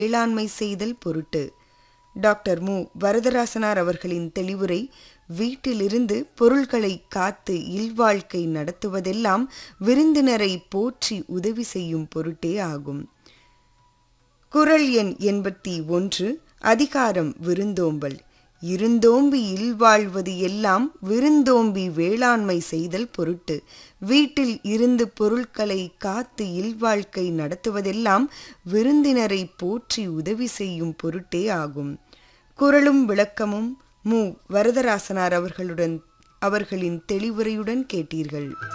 வேளாண்மை செய்தல் பொருட்டு டாக்டர் மு வரதராசனார் அவர்களின் தெளிவுரை வீட்டிலிருந்து பொருள்களை காத்து இல்வாழ்க்கை நடத்துவதெல்லாம் விருந்தினரை போற்றி உதவி செய்யும் பொருட்டே ஆகும் குரல் எண் எண்பத்தி ஒன்று அதிகாரம் விருந்தோம்பல் இருந்தோம்பி இல்வாழ்வது எல்லாம் விருந்தோம்பி வேளாண்மை செய்தல் பொருட்டு வீட்டில் இருந்து பொருட்களை காத்து இல்வாழ்க்கை நடத்துவதெல்லாம் விருந்தினரை போற்றி உதவி செய்யும் பொருட்டே ஆகும் குரலும் விளக்கமும் மு வரதராசனார் அவர்களுடன் அவர்களின் தெளிவுரையுடன் கேட்டீர்கள்